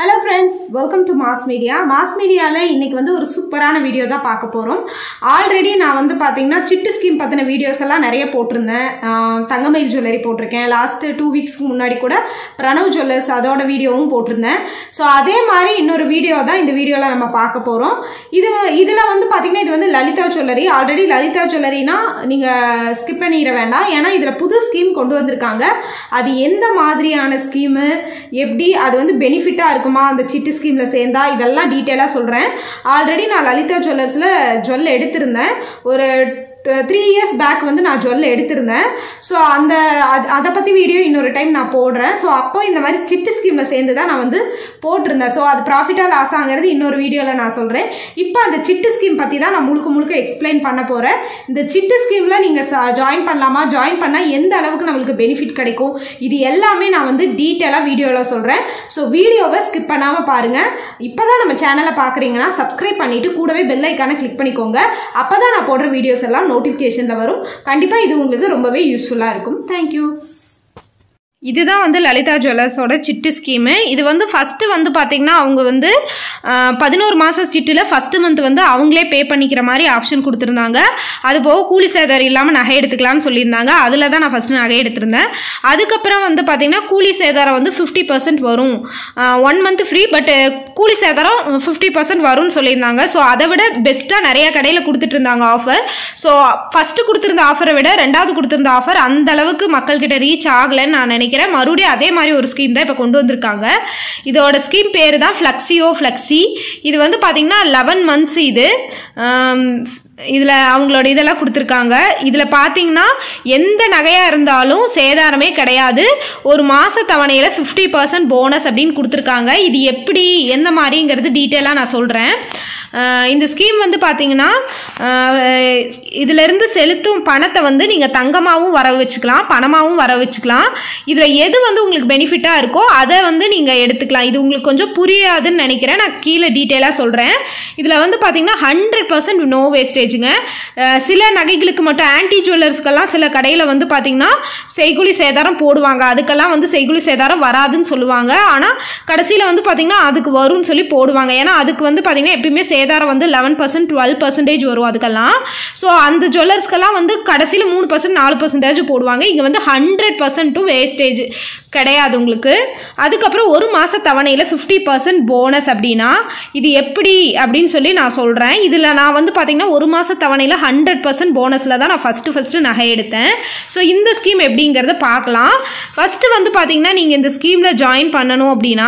hello friends welcome to mass media mass மீடியாவில் இன்னைக்கு வந்து ஒரு சூப்பரான வீடியோ தான் பார்க்க போகிறோம் ஆல்ரெடி நான் வந்து பார்த்தீங்கன்னா சிட்டு ஸ்கீம் பற்றின வீடியோஸ் எல்லாம் நிறைய போட்டிருந்தேன் ஆஹ் தங்கமயில் ஜுவல்லரி போட்டிருக்கேன் லாஸ்ட்டு டூ வீக்ஸ்க்கு முன்னாடி கூட பிரணவ் ஜுவல்லர்ஸ் அதோட வீடியோவும் போட்டிருந்தேன் ஸோ அதே மாதிரி இன்னொரு வீடியோ தான் இந்த வீடியோவில் நம்ம பார்க்க போகிறோம் இது இதில் வந்து பார்த்தீங்கன்னா இது வந்து லலிதா ஜுவல்லரி ஆல்ரெடி லலிதா ஜுவல்லரினா நீங்கள் ஸ்கிப் பண்ணிட வேண்டாம் ஏன்னா இதில் புது ஸ்கீம் கொண்டு வந்திருக்காங்க அது எந்த மாதிரியான ஸ்கீமு எப்படி அது வந்து பெனிஃபிட்டாக இருக்குமா அந்த சிட்டு ஸ்கீமில் சேர்ந்தா இதெல்லாம் டீட்டெயிலாக சொல்கிறேன் ஆல்ரெடி நான் லலிதா ஜுவல்லர்ஸில் ஜுவல் எடுத்திருந்தேன் ஒரு த்ரீ இயர்ஸ் பேக் வந்து நான் ஜுவல் எடுத்திருந்தேன் ஸோ அந்த அது அதை பற்றி வீடியோ இன்னொரு டைம் நான் போடுறேன் ஸோ அப்போ இந்த மாதிரி சிட்டு ஸ்கீமில் சேர்ந்து தான் நான் வந்து போட்டிருந்தேன் ஸோ அது ப்ராஃபிட்டாக லாஸ் ஆகிறது இன்னொரு வீடியோவில் நான் சொல்கிறேன் இப்போ அந்த சிட்டு ஸ்கீம் பற்றி தான் நான் முழுக்க முழுக்க எக்ஸ்பிளைன் பண்ண போகிறேன் இந்த சிட்டு ஸ்கீமில் நீங்கள் ஜாயின் பண்ணலாமா ஜாயின் பண்ணால் எந்த அளவுக்கு நம்மளுக்கு பெனிஃபிட் கிடைக்கும் இது எல்லாமே நான் வந்து டீட்டெயிலாக வீடியோவில் சொல்கிறேன் ஸோ வீடியோவை ஸ்கிப் பண்ணாமல் பாருங்கள் இப்போ தான் நம்ம சேனலை பார்க்குறீங்கன்னா சப்ஸ்கிரைப் பண்ணிவிட்டு கூடவே பெல் ஐக்கானை கிளிக் பண்ணிக்கோங்க அப்போ தான் நான் போடுற வீடியோஸ் எல்லாம் நோட்டிஃபிகேஷனில் வரும் கண்டிப்பாக இது உங்களுக்கு ரொம்பவே யூஸ்ஃபுல்லாக இருக்கும் தேங்க்யூ இதுதான் வந்து லலிதா ஜுவல்லர்ஸோட சிட்டு ஸ்கீமு இது வந்து ஃபஸ்ட்டு வந்து பார்த்திங்கன்னா அவங்க வந்து பதினோரு மாதம் சிட்டில் ஃபஸ்ட்டு மந்த் வந்து அவங்களே பே பண்ணிக்கிற மாதிரி ஆப்ஷன் கொடுத்துருந்தாங்க அது போக கூலி சேதாரம் இல்லாமல் நகை எடுத்துக்கலாம்னு சொல்லியிருந்தாங்க அதில் தான் நான் ஃபஸ்ட்டு நகை எடுத்திருந்தேன் அதுக்கப்புறம் வந்து பார்த்திங்கன்னா கூலி சேதாரம் வந்து ஃபிஃப்டி பர்சன்ட் வரும் ஒன் மந்த் ஃப்ரீ பட் கூலி சேதாரம் ஃபிஃப்டி பர்சன்ட் வரும்னு சொல்லியிருந்தாங்க ஸோ அதை விட பெஸ்ட்டாக நிறைய கடையில் கொடுத்துட்டு இருந்தாங்க ஆஃபர் ஸோ ஃபஸ்ட்டு கொடுத்துருந்த ஆஃபரை விட ரெண்டாவது கொடுத்துருந்த ஆஃபர் அந்த அளவுக்கு மக்கள்கிட்ட ரீச் ஆகலைன்னு நான் நினைக்கிறேன் நினைக்கிறேன் மறுபடியும் அதே மாதிரி ஒரு ஸ்கீம் தான் இப்போ கொண்டு வந்திருக்காங்க இதோட ஸ்கீம் பேர் தான் ஃப்ளக்ஸியோ ஃப்ளக்ஸி இது வந்து பார்த்தீங்கன்னா லெவன் மந்த்ஸ் இது இதில் அவங்களோட இதெல்லாம் கொடுத்துருக்காங்க இதில் பார்த்தீங்கன்னா எந்த நகையாக இருந்தாலும் சேதாரமே கிடையாது ஒரு மாத தவணையில் ஃபிஃப்டி பர்சன்ட் போனஸ் அப்படின்னு கொடுத்துருக்காங்க இது எப்படி எந்த மாதிரிங்கிறது டீட்டெயிலாக நான் சொல்கிறேன் இந்த ஸ்கீம் வந்து பார்த்தீங்கன்னா இதிலிருந்து செலுத்தும் பணத்தை வந்து நீங்கள் தங்கமாகவும் வர வச்சுக்கலாம் பணமாகவும் வர வச்சுக்கலாம் இதில் எது வந்து உங்களுக்கு பெனிஃபிட்டாக இருக்கோ அதை வந்து நீங்கள் எடுத்துக்கலாம் இது உங்களுக்கு கொஞ்சம் புரியாதுன்னு நினைக்கிறேன் நான் கீழே டீட்டெயிலாக சொல்கிறேன் இதில் வந்து பார்த்தீங்கன்னா ஹண்ட்ரட் பர்சன்ட் நோ வேஸ்டேஜுங்க சில நகைகளுக்கு மட்டும் ஆன்டி ஜுவல்லர்ஸ்க்கெல்லாம் சில கடையில் வந்து பார்த்தீங்கன்னா செய்குலி சேதாரம் போடுவாங்க அதுக்கெல்லாம் வந்து செய்குலி சேதாரம் வராதுன்னு சொல்லுவாங்க ஆனால் கடைசியில் வந்து பார்த்தீங்கன்னா அதுக்கு வரும்னு சொல்லி போடுவாங்க ஏன்னா அதுக்கு வந்து பார்த்தீங்கன்னா எப்பயுமே சேதாரம் வந்து லெவன் பர்சன்ட் டுவெல் பர்சன்டேஜ் வரும் அதுக்கெல்லாம் ஸோ அந்த ஜுவல்லர்ஸ்க்கெல்லாம் வந்து கடைசியில் மூணு பர்சன்ட் நாலு பர்சன்டேஜ் போடுவாங்க இங்கே வந்து ஹண்ட்ரட் பர்சன்ட்டும் வேஸ்டேஜ் கிடையாது உங்களுக்கு அதுக்கப்புறம் ஒரு மாத தவணையில் ஃபிஃப்டி பர்சன்ட் போனஸ் அப்படின்னா இது எப்படி அப்படின்னு சொல்லி நான் சொல்கிறேன் இதில் நான் வந்து பார்த்தீங்கன்னா ஒரு மாத தவணையில் ஹண்ட்ரட் பர்சன்ட் போனஸில் தான் நான் ஃபஸ்ட்டு ஃபஸ்ட்டு நகை எடுத்தேன் ஸோ இந்த ஸ்கீம் எப்படிங்கிறத பார்க்கலாம் ஃபஸ்ட்டு வந்து பார்த்தீங்கன்னா நீங்கள் இந்த ஸ்கீமில் ஜாயின் பண்ணணும் அப்படின்னா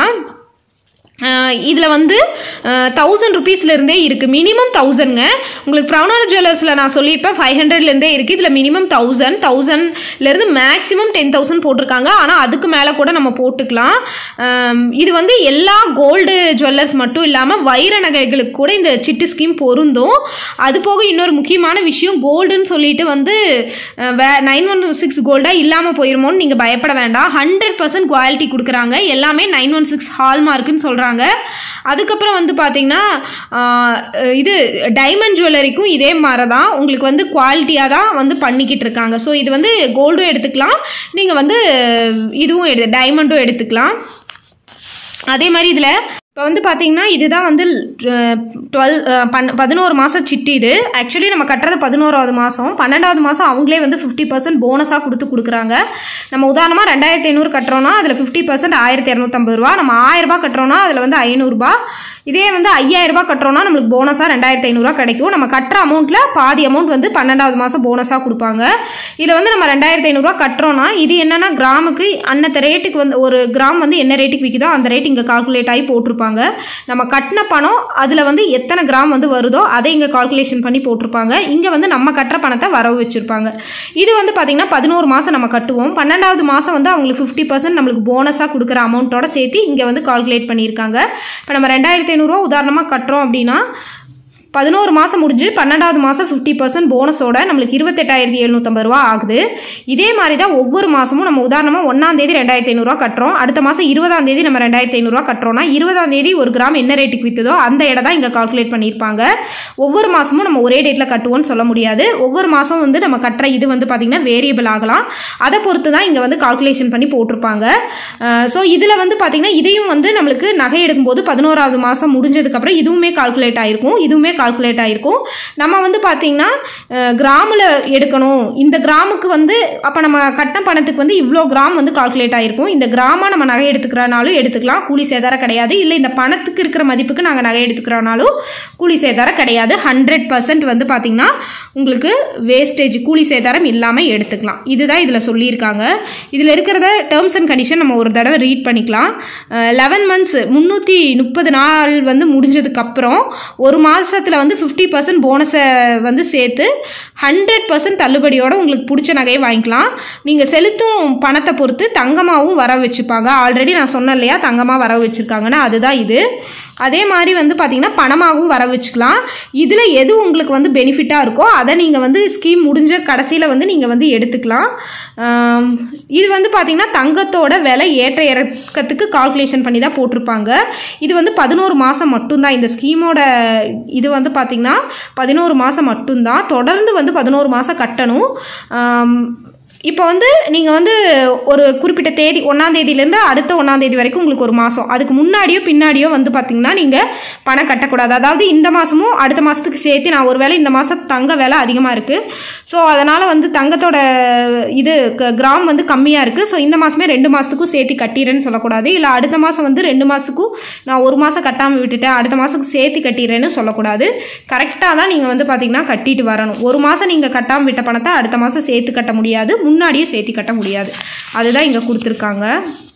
இதில் வந்து தௌசண்ட் ருபீஸ்லேருந்தே இருக்குது மினிமம் தௌசண்ட்ங்க உங்களுக்கு ப்ரௌனர் ஜுவல்லர்ஸில் நான் சொல்லியிருப்பேன் ஃபைவ் ஹண்ட்ரட்லேருந்தே இருக்குது இதில் மினிமம் தௌசண்ட் தௌசண்ட்லேருந்து மேக்ஸிமம் டென் தௌசண்ட் போட்டிருக்காங்க ஆனால் அதுக்கு மேலே கூட நம்ம போட்டுக்கலாம் இது வந்து எல்லா கோல்டு ஜுவல்லர்ஸ் மட்டும் இல்லாமல் வைர நகைகளுக்கு கூட இந்த சிட்டு ஸ்கீம் பொருந்தும் அது போக இன்னொரு முக்கியமான விஷயம் கோல்டுன்னு சொல்லிட்டு வந்து வே நைன் ஒன் சிக்ஸ் கோல்டாக இல்லாமல் போயிருமோன்னு நீங்கள் பயப்பட வேண்டாம் ஹண்ட்ரட் பர்சன்ட் குவாலிட்டி கொடுக்குறாங்க எல்லாமே நைன் ஒன் சிக்ஸ் ஹால்மார்க்குன்னு சொல்கிறாங்க சொல்கிறாங்க அதுக்கப்புறம் வந்து பார்த்தீங்கன்னா இது டைமண்ட் ஜுவல்லரிக்கும் இதே மாதிரி தான் உங்களுக்கு வந்து குவாலிட்டியாக தான் வந்து பண்ணிக்கிட்டு இருக்காங்க ஸோ இது வந்து கோல்டும் எடுத்துக்கலாம் நீங்கள் வந்து இதுவும் எடு டைமண்டும் எடுத்துக்கலாம் அதே மாதிரி இதில் இப்போ வந்து பார்த்தீங்கன்னா இதுதான் வந்து டுவெல் பன் பதினோரு மாதம் சிட்டு இது ஆக்சுவலி நம்ம கட்டுறது பதினோராவது மாதம் பன்னெண்டாவது மாதம் அவங்களே வந்து ஃபிஃப்டி பர்சன்ட் போனஸாக கொடுத்து கொடுக்குறாங்க நம்ம உதாரணமாக ரெண்டாயிரத்தி ஐநூறு கட்டுறோன்னா அதில் ஃபிஃப்டி பர்சன்ட் ஆயிரத்தி இரநூத்தம்பது ரூபா நம்ம ஆயிரரூபா கட்டுறோன்னா அதில் வந்து ஐநூறுரூபா இதே வந்து ஐயாயிரரூபா கட்டுறோன்னா நம்மளுக்கு போனஸாக ரெண்டாயிரத்தி ஐநூறுரூவா கிடைக்கும் நம்ம கட்டுற அமௌண்ட்டில் பாதி அமௌண்ட் வந்து பன்னெண்டாவது மாதம் போனஸாக கொடுப்பாங்க இதில் வந்து நம்ம ரெண்டாயிரத்தி ஐநூறுரூவா கட்டுறோன்னா இது என்னென்னா கிராமுக்கு அன்னத்த ரேட்டுக்கு வந்து ஒரு கிராம் வந்து என்ன ரேட்டுக்கு விற்கிதோ அந்த ரேட் இங்கே கால்குலேட் ஆகி போட்டிருப்பாங்க நம்ம கட்டின பணம் அதில் வந்து எத்தனை கிராம் வந்து வருதோ அதை இங்கே கால்குலேஷன் பண்ணி போட்டிருப்பாங்க இங்கே வந்து நம்ம கட்டுற பணத்தை வரவு வச்சுருப்பாங்க இது வந்து பார்த்திங்கன்னா பதினோரு மாதம் நம்ம கட்டுவோம் பன்னெண்டாவது மாதம் வந்து அவங்களுக்கு ஃபிஃப்டி பர்சன்ட் நம்மளுக்கு போனஸாக கொடுக்குற அமௌண்ட்டோட சேர்த்து இங்கே வந்து கால்குலேட் பண்ணியிருக்காங்க இப்போ நம்ம ரெண்டாயிரத்தி ஐநூறுரூவா உதாரணமாக கட்டுறோம் அப்படின்னா பதினோரு மாதம் முடிஞ்சு பன்னெண்டாவது மாதம் ஃபிஃப்டி பர்சன்ட் போனஸோட நம்மளுக்கு இருபத்தெட்டாயிரத்தி எழுநூற்றம்பது ரூபா ஆகுது இதே மாதிரி தான் ஒவ்வொரு மாதமும் நம்ம உதாரணமாக ஒன்றாம் தேதி ரெண்டாயிரத்தி ஐநூறுரூவா கட்டுறோம் அடுத்த மாதம் இருபதாம் தேதி நம்ம ரெண்டாயிரத்தி ஐநூறுரூவா கட்டுறோம்னா இருபதாம் தேதி ஒரு கிராம் என்ன ரேட்டுக்கு விற்றுதோ அந்த இடம் தான் இங்கே கால்குலேட் பண்ணியிருப்பாங்க ஒவ்வொரு மாதமும் நம்ம ஒரே டேட்டில் கட்டுவோம்னு சொல்ல முடியாது ஒவ்வொரு மாதம் வந்து நம்ம கட்டுற இது வந்து பார்த்திங்கன்னா வேரியபிள் ஆகலாம் அதை பொறுத்து தான் இங்கே வந்து கால்குலேஷன் பண்ணி போட்டிருப்பாங்க ஸோ இதில் வந்து பார்த்திங்கன்னா இதையும் வந்து நம்மளுக்கு நகை எடுக்கும்போது பதினோராவது மாதம் முடிஞ்சதுக்கப்புறம் இதுவுமே கால்குலேட் ஆகிருக்கும் இதுவுமே கால்குலேட் ஆகிருக்கும் நம்ம வந்து பார்த்திங்கன்னா கிராமில் எடுக்கணும் இந்த கிராமுக்கு வந்து அப்போ நம்ம கட்ட பணத்துக்கு வந்து இவ்வளோ கிராம் வந்து கால்குலேட் ஆகிருக்கும் இந்த கிராமாக நம்ம நகை எடுத்துக்கிறனாலும் எடுத்துக்கலாம் கூலி சேதாரம் கிடையாது இல்லை இந்த பணத்துக்கு இருக்கிற மதிப்புக்கு நாங்கள் நகை எடுத்துக்கிறனாலும் கூலி சேதாரம் கிடையாது ஹண்ட்ரட் பர்சன்ட் வந்து பார்த்திங்கன்னா உங்களுக்கு வேஸ்டேஜ் கூலி சேதாரம் இல்லாமல் எடுத்துக்கலாம் இதுதான் இதில் சொல்லியிருக்காங்க இதில் இருக்கிறத டேர்ம்ஸ் அண்ட் கண்டிஷன் நம்ம ஒரு தடவை ரீட் பண்ணிக்கலாம் லெவன் மந்த்ஸ் முந்நூற்றி முப்பது நாள் வந்து முடிஞ்சதுக்கப்புறம் ஒரு மாதத்தில் வந்து ஃபிஃப்டி பர்சன்ட் போனஸை வந்து சேர்த்து ஹண்ட்ரட் பர்சன்ட் தள்ளுபடியோட உங்களுக்கு பிடிச்ச நகையை வாங்கிக்கலாம் நீங்கள் செலுத்தும் பணத்தை பொறுத்து தங்கமாகவும் வர வச்சுப்பாங்க ஆல்ரெடி நான் சொன்னேன் இல்லையா தங்கமாக வர வச்சுருக்காங்கன்னா அதுதான் இது அதே மாதிரி வந்து பார்த்தீங்கன்னா பணமாகவும் வர வச்சுக்கலாம் இதில் எது உங்களுக்கு வந்து பெனிஃபிட்டாக இருக்கோ அதை நீங்கள் வந்து ஸ்கீம் முடிஞ்ச கடைசியில் வந்து நீங்கள் வந்து எடுத்துக்கலாம் ஆம், இது வந்து பார்த்தீங்கன்னா தங்கத்தோட விலை ஏற்ற இறக்கத்துக்கு கால்குலேஷன் பண்ணி தான் போட்டிருப்பாங்க இது வந்து பதினோரு மாதம் மட்டும்தான் இந்த ஸ்கீமோட இது வந்து பார்த்தீங்கன்னா பதினோரு மாதம் மட்டும்தான் தொடர்ந்து வந்து பதினோரு மாதம் கட்டணும் ஆம், இப்போ வந்து நீங்கள் வந்து ஒரு குறிப்பிட்ட தேதி ஒன்றாம் தேதியிலேருந்து அடுத்த ஒன்றாம் தேதி வரைக்கும் உங்களுக்கு ஒரு மாதம் அதுக்கு முன்னாடியோ பின்னாடியோ வந்து பார்த்தீங்கன்னா நீங்கள் பணம் கட்டக்கூடாது அதாவது இந்த மாதமும் அடுத்த மாதத்துக்கு சேர்த்து நான் ஒரு வேளை இந்த மாதம் தங்க விலை அதிகமாக இருக்குது ஸோ அதனால் வந்து தங்கத்தோட இது க- கிராம் வந்து கம்மியாக இருக்குது ஸோ இந்த மாதமே ரெண்டு மாதத்துக்கும் சேர்த்து கட்டிடுறேன்னு சொல்லக்கூடாது இல்லை அடுத்த மாதம் வந்து ரெண்டு மாதத்துக்கும் நான் ஒரு மாதம் கட்டாமல் விட்டுட்டேன் அடுத்த மாதத்துக்கு சேர்த்து கட்டிடுறேன்னு சொல்லக்கூடாது கரெக்டாக தான் நீங்கள் வந்து பார்த்தீங்கன்னா கட்டிட்டு வரணும் ஒரு மாதம் நீங்கள் கட்டாமல் விட்ட பணத்தை அடுத்த மாதம் சேர்த்து கட்ட முடியாது முன்னாடியே சேர்த்து கட்ட முடியாது அதுதான் இங்கே கொடுத்துருக்காங்க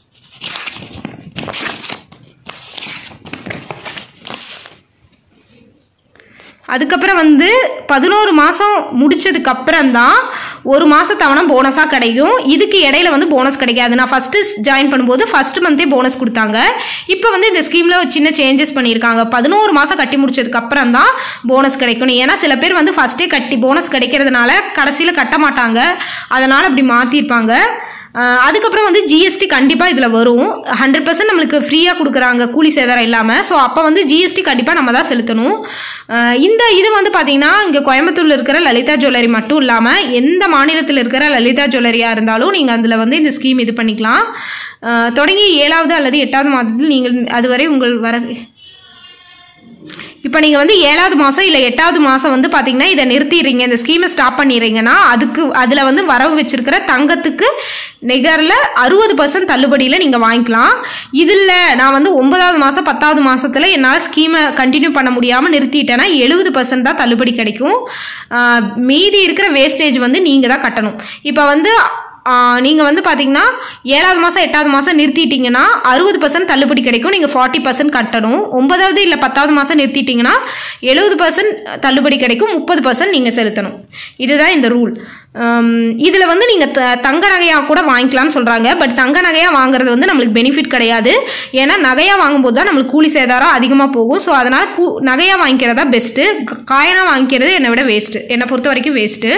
அதுக்கப்புறம் வந்து பதினோரு மாதம் முடிச்சதுக்கு அப்புறம் தான் ஒரு மாதம் தவணை போனஸாக கிடைக்கும் இதுக்கு இடையில வந்து போனஸ் கிடைக்காது நான் ஃபஸ்ட்டு ஜாயின் பண்ணும்போது ஃபஸ்ட் மந்த்தே போனஸ் கொடுத்தாங்க இப்போ வந்து இந்த ஸ்கீமில் ஒரு சின்ன சேஞ்சஸ் பண்ணியிருக்காங்க பதினோரு மாதம் கட்டி முடிச்சதுக்கு அப்புறம் தான் போனஸ் கிடைக்கணும் ஏன்னா சில பேர் வந்து ஃபஸ்ட்டே கட்டி போனஸ் கிடைக்கிறதுனால கடைசியில் கட்ட மாட்டாங்க அதனால் அப்படி மாற்றிருப்பாங்க ஆஹ் அதுக்கப்புறம் வந்து ஜிஎஸ்டி கண்டிப்பாக இதில் வரும் ஹண்ட்ரட் பர்சன்ட் நம்மளுக்கு ஃப்ரீயாக கொடுக்குறாங்க கூலி சேதாரம் இல்லாமல் ஸோ அப்போ வந்து ஜிஎஸ்டி கண்டிப்பாக நம்ம தான் செலுத்தணும் ஆஹ் இந்த இது வந்து பார்த்திங்கன்னா இங்கே கோயம்புத்தூரில் இருக்கிற லலிதா ஜுவல்லரி மட்டும் இல்லாமல் எந்த மாநிலத்தில் இருக்கிற லலிதா ஜுவல்லரியாக இருந்தாலும் நீங்கள் அதில் வந்து இந்த ஸ்கீம் இது பண்ணிக்கலாம் ஆஹ் தொடங்கி ஏழாவது அல்லது எட்டாவது மாதத்தில் நீங்கள் அதுவரை உங்கள் வர இப்போ நீங்கள் வந்து ஏழாவது மாதம் இல்லை எட்டாவது மாதம் வந்து பார்த்தீங்கன்னா இதை நிறுத்திடுறீங்க இந்த ஸ்கீமை ஸ்டாப் பண்ணிடுறீங்கன்னா அதுக்கு அதில் வந்து வரவு வச்சிருக்கிற தங்கத்துக்கு நிகரில் அறுபது பர்சன்ட் தள்ளுபடியில் நீங்கள் வாங்கிக்கலாம் இதில் நான் வந்து ஒன்பதாவது மாதம் பத்தாவது மாதத்தில் என்னால் ஸ்கீமை கண்டினியூ பண்ண முடியாமல் நிறுத்திட்டேன்னா எழுபது பர்சன்ட் தான் தள்ளுபடி கிடைக்கும் ஆஹ் மீதி இருக்கிற வேஸ்டேஜ் வந்து நீங்கள் தான் கட்டணும் இப்போ வந்து நீங்கள் வந்து பார்த்தீங்கன்னா ஏழாவது மாதம் எட்டாவது மாதம் நிறுத்திட்டீங்கன்னா அறுபது பர்சன்ட் தள்ளுபடி கிடைக்கும் நீங்கள் ஃபார்ட்டி பர்சன்ட் கட்டணும் ஒன்பதாவது இல்லை பத்தாவது மாதம் நிறுத்திட்டீங்கன்னா எழுபது பர்சன்ட் தள்ளுபடி கிடைக்கும் முப்பது பர்சன்ட் நீங்கள் செலுத்தணும் இதுதான் இந்த ரூல் இதில் வந்து நீங்கள் த தங்க நகையாக கூட வாங்கிக்கலாம்னு சொல்கிறாங்க பட் தங்க நகையாக வாங்குறது வந்து நம்மளுக்கு பெனிஃபிட் கிடையாது ஏன்னா நகையாக வாங்கும்போது தான் நம்மளுக்கு கூலி சேதாரம் அதிகமாக போகும் ஸோ அதனால் கூ நகையாக வாங்கிக்கிறதா பெஸ்ட்டு காயினாக வாங்கிக்கிறது என்னை விட வேஸ்ட்டு என்னை பொறுத்த வரைக்கும் வேஸ்ட்டு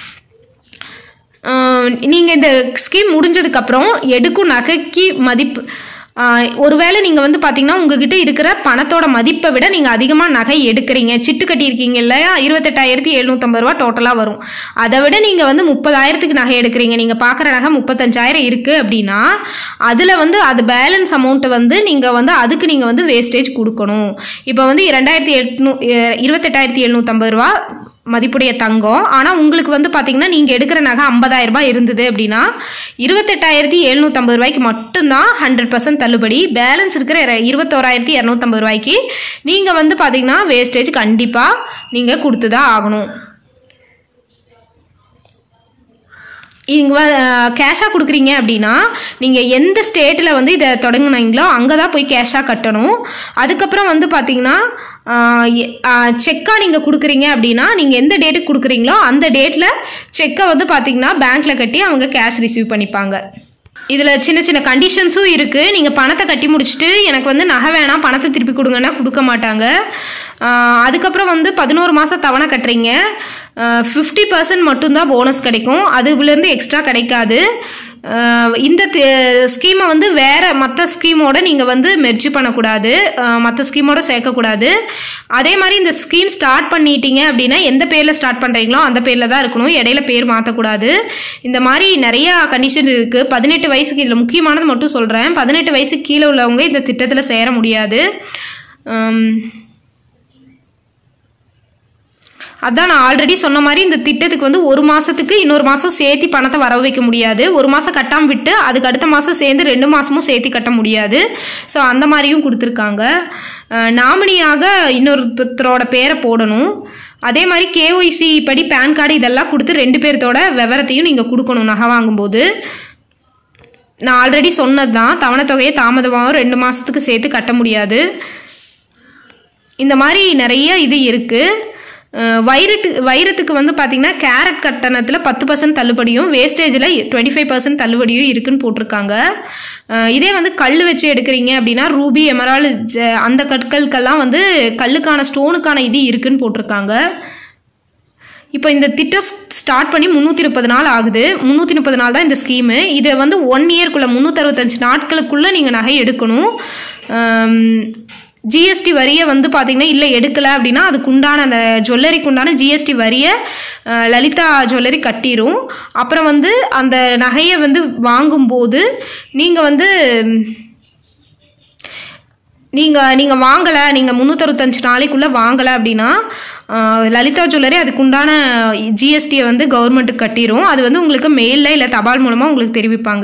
நீங்கள் இந்த ஸ்கீம் முடிஞ்சதுக்கப்புறம் எடுக்கும் நகைக்கு மதிப்பு ஆஹ் ஒருவேளை நீங்கள் வந்து பார்த்தீங்கன்னா உங்ககிட்ட இருக்கிற பணத்தோட மதிப்பை விட நீங்கள் அதிகமாக நகை எடுக்கிறீங்க சிட்டு கட்டியிருக்கீங்க இல்லையா இருபத்தெட்டாயிரத்தி எழுநூற்றம்பது ரூபா டோட்டலாக வரும் அதை விட நீங்கள் வந்து முப்பதாயிரத்துக்கு நகை எடுக்கிறீங்க நீங்கள் பார்க்குற நகை முப்பத்தஞ்சாயிரம் இருக்குது அப்படின்னா அதில் வந்து அது பேலன்ஸ் அமௌண்ட்டை வந்து நீங்கள் வந்து அதுக்கு நீங்கள் வந்து வேஸ்டேஜ் கொடுக்கணும் இப்போ வந்து ரெண்டாயிரத்தி எட்நூ இருபத்தெட்டாயிரத்தி எழுநூற்றம்பது ரூபா மதிப்புடைய தங்கம் ஆனால் உங்களுக்கு வந்து பார்த்தீங்கன்னா நீங்கள் எடுக்கிற நகை 50000 ரூபாய் இருந்தது அப்படின்னா இருபத்தெட்டாயிரத்தி எழுநூற்றம்பது ரூபாய்க்கு மட்டும்தான் ஹண்ட்ரட் பர்சன்ட் தள்ளுபடி பேலன்ஸ் இருக்கிற இர- இருபத்தோராயிரத்தி இரநூத்தம்பது ரூபாய்க்கு நீங்கள் வந்து பார்த்தீங்கன்னா வேஸ்டேஜ் கண்டிப்பாக நீங்கள் கொடுத்து தான் ஆகணும் இங்கே கேஷாக கொடுக்குறீங்க அப்படின்னா நீங்கள் எந்த ஸ்டேட்டில் வந்து இதை தொடங்குனீங்களோ அங்கே தான் போய் கேஷாக கட்டணும் அதுக்கப்புறம் வந்து பார்த்தீங்கன்னா செக்காக நீங்கள் கொடுக்குறீங்க அப்படின்னா நீங்கள் எந்த டேட்டுக்கு கொடுக்குறீங்களோ அந்த டேட்டில் செக்கை வந்து பார்த்தீங்கன்னா பேங்க்கில் கட்டி அவங்க கேஷ் ரிசீவ் பண்ணிப்பாங்க இதில் சின்ன சின்ன கண்டிஷன்ஸும் இருக்குது நீங்கள் பணத்தை கட்டி முடிச்சுட்டு எனக்கு வந்து நகை வேணாம் பணத்தை திருப்பி கொடுங்கன்னா கொடுக்க மாட்டாங்க ஆஹ் அதுக்கப்புறம் வந்து பதினோரு மாதம் தவணை கட்டுறீங்க ஃபிஃப்டி பர்சன்ட் மட்டும்தான் போனஸ் கிடைக்கும் அதுலேருந்து எக்ஸ்ட்ரா கிடைக்காது ஆஹ் இந்த ஸ்கீமை வந்து வேறு மற்ற ஸ்கீமோட நீங்கள் வந்து மெர்ஜ் பண்ணக்கூடாது மற்ற ஸ்கீமோட சேர்க்கக்கூடாது அதே மாதிரி இந்த ஸ்கீம் ஸ்டார்ட் பண்ணிட்டீங்க அப்படின்னா எந்த பேரில் ஸ்டார்ட் பண்ணுறீங்களோ அந்த பேரில் தான் இருக்கணும் இடையில பேர் மாற்றக்கூடாது இந்த மாதிரி நிறையா கண்டிஷன் இருக்குது பதினெட்டு வயசுக்கு இதில் முக்கியமானது மட்டும் சொல்கிறேன் பதினெட்டு வயசுக்கு கீழே உள்ளவங்க இந்த திட்டத்தில் சேர முடியாது ஆம், அதான் நான் ஆல்ரெடி சொன்ன மாதிரி இந்த திட்டத்துக்கு வந்து ஒரு மாதத்துக்கு இன்னொரு மாதம் சேர்த்து பணத்தை வர வைக்க முடியாது ஒரு மாதம் கட்டாமல் விட்டு அதுக்கு அடுத்த மாதம் சேர்ந்து ரெண்டு மாதமும் சேர்த்து கட்ட முடியாது ஸோ அந்த மாதிரியும் கொடுத்துருக்காங்க நாமினியாக இன்னொருத்தரோட பேரை போடணும் அதே மாதிரி கேஒய்சி படி பேன் கார்டு இதெல்லாம் கொடுத்து ரெண்டு பேர்த்தோட விவரத்தையும் நீங்கள் கொடுக்கணும் நகை வாங்கும்போது நான் ஆல்ரெடி சொன்னது தான் தவணை தொகையை தாமதமாகவும் ரெண்டு மாதத்துக்கு சேர்த்து கட்ட முடியாது இந்த மாதிரி நிறைய இது இருக்குது வைரட்டு வைரத்துக்கு வந்து பார்த்தீங்கன்னா கேரட் கட்டணத்தில் பத்து பர்சன்ட் தள்ளுபடியும் வேஸ்டேஜில் டுவெண்ட்டி ஃபைவ் பர்சன்ட் தள்ளுபடியும் இருக்குன்னு போட்டிருக்காங்க அஹ் இதே வந்து கல் வச்சு எடுக்கிறீங்க அப்படின்னா ரூபி எமரால் அந்த கற்களுக்கெல்லாம் வந்து கல்லுக்கான ஸ்டோனுக்கான இது இருக்குன்னு போட்டிருக்காங்க இப்போ இந்த திட்டம் ஸ்டார்ட் பண்ணி முந்நூற்றி முப்பது நாள் ஆகுது முந்நூற்றி முப்பது நாள் தான் இந்த ஸ்கீமு இதை வந்து ஒன் இயர்க்குள்ளே முந்நூற்றறுபத்தஞ்சு நாட்களுக்குள்ளே நீங்கள் நகை எடுக்கணும் ஜிஎஸ்டி வரியை வந்து பார்த்தீங்கன்னா இல்லை எடுக்கலை அப்படின்னா அதுக்கு உண்டான அந்த ஜுவல்லரிக்கு உண்டான ஜிஎஸ்டி வரியை அஹ், லலிதா ஜுவல்லரி கட்டிரும் அப்புறம் வந்து அந்த நகையை வந்து வாங்கும்போது நீங்கள் வந்து நீங்கள் நீங்கள் வாங்கலை நீங்கள் முந்நூற்றறுபத்தஞ்சு நாளைக்குள்ளே வாங்கலை அப்படின்னா ஆஹ், லலிதா ஜுவல்லரி அதுக்குண்டான ஜிஎஸ்டியை வந்து கவர்மெண்ட்டுக்கு கட்டிரும் அது வந்து உங்களுக்கு மெயிலில் இல்லை தபால் மூலமாக உங்களுக்கு தெரிவிப்பாங்க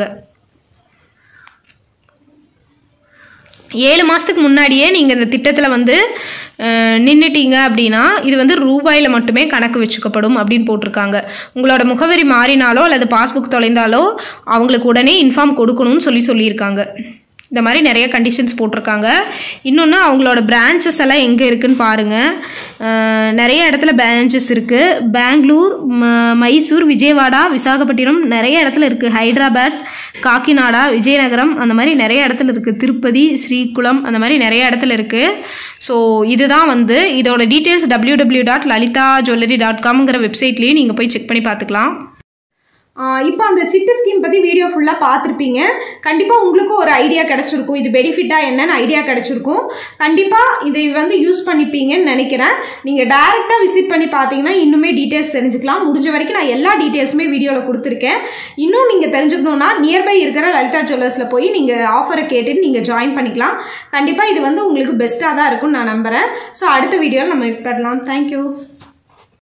ஏழு மாதத்துக்கு முன்னாடியே நீங்கள் இந்த திட்டத்தில் வந்து நின்றுட்டீங்க அப்படின்னா இது வந்து ரூபாயில் மட்டுமே கணக்கு வச்சுக்கப்படும் அப்படின்னு போட்டிருக்காங்க உங்களோட முகவரி மாறினாலோ அல்லது பாஸ்புக் தொலைந்தாலோ அவங்களுக்கு உடனே இன்ஃபார்ம் கொடுக்கணும்னு சொல்லி சொல்லியிருக்காங்க இந்த மாதிரி நிறைய கண்டிஷன்ஸ் போட்டிருக்காங்க இன்னொன்று அவங்களோட பிரான்ச்சஸ் எல்லாம் எங்கே இருக்குன்னு பாருங்கள் அஹ், நிறைய இடத்துல பிரான்ச்சஸ் இருக்குது பெங்களூர் ம- மைசூர் விஜயவாடா விசாகப்பட்டினம் நிறைய இடத்துல இருக்குது ஹைதராபாத் காக்கிநாடா விஜயநகரம் அந்த மாதிரி நிறைய இடத்துல இருக்குது திருப்பதி ஸ்ரீகுளம் அந்த மாதிரி நிறைய இடத்துல இருக்குது ஸோ இதுதான் வந்து இதோட details W W dot Lalitha jewellery dot காம்ங்கிற வெப்சைட்லேயும் நீங்கள் போய் செக் பண்ணி பார்த்துக்கலாம் இப்போ அந்த சிட்டு ஸ்கீம் பற்றி வீடியோ ஃபுல்லாக பார்த்துருப்பீங்க கண்டிப்பாக உங்களுக்கும் ஒரு ஐடியா கிடச்சிருக்கும் இது பெனிஃபிட்டாக என்னன்னு ஐடியா கிடச்சிருக்கும் கண்டிப்பாக இதை வந்து யூஸ் பண்ணிப்பீங்கன்னு நினைக்கிறேன் நீங்கள் டைரெக்டாக விசிட் பண்ணி பார்த்தீங்கன்னா இன்னுமே டீட்டெயில்ஸ் தெரிஞ்சுக்கலாம் முடிஞ்ச வரைக்கும் நான் எல்லா டீட்டெயில்ஸுமே வீடியோவில் கொடுத்துருக்கேன் இன்னும் நீங்கள் தெரிஞ்சுக்கணுன்னா நியர்பை இருக்கிற லலிதா ஜுவல்லர்ஸில் போய் நீங்கள் ஆஃபரை கேட்டுட்டு நீங்கள் ஜாயின் பண்ணிக்கலாம் கண்டிப்பாக இது வந்து உங்களுக்கு பெஸ்ட்டாக தான் இருக்கும்னு நான் நம்புகிறேன் ஸோ அடுத்த வீடியோவில் நம்ம மீட் பண்ணலாம் தேங்க்யூ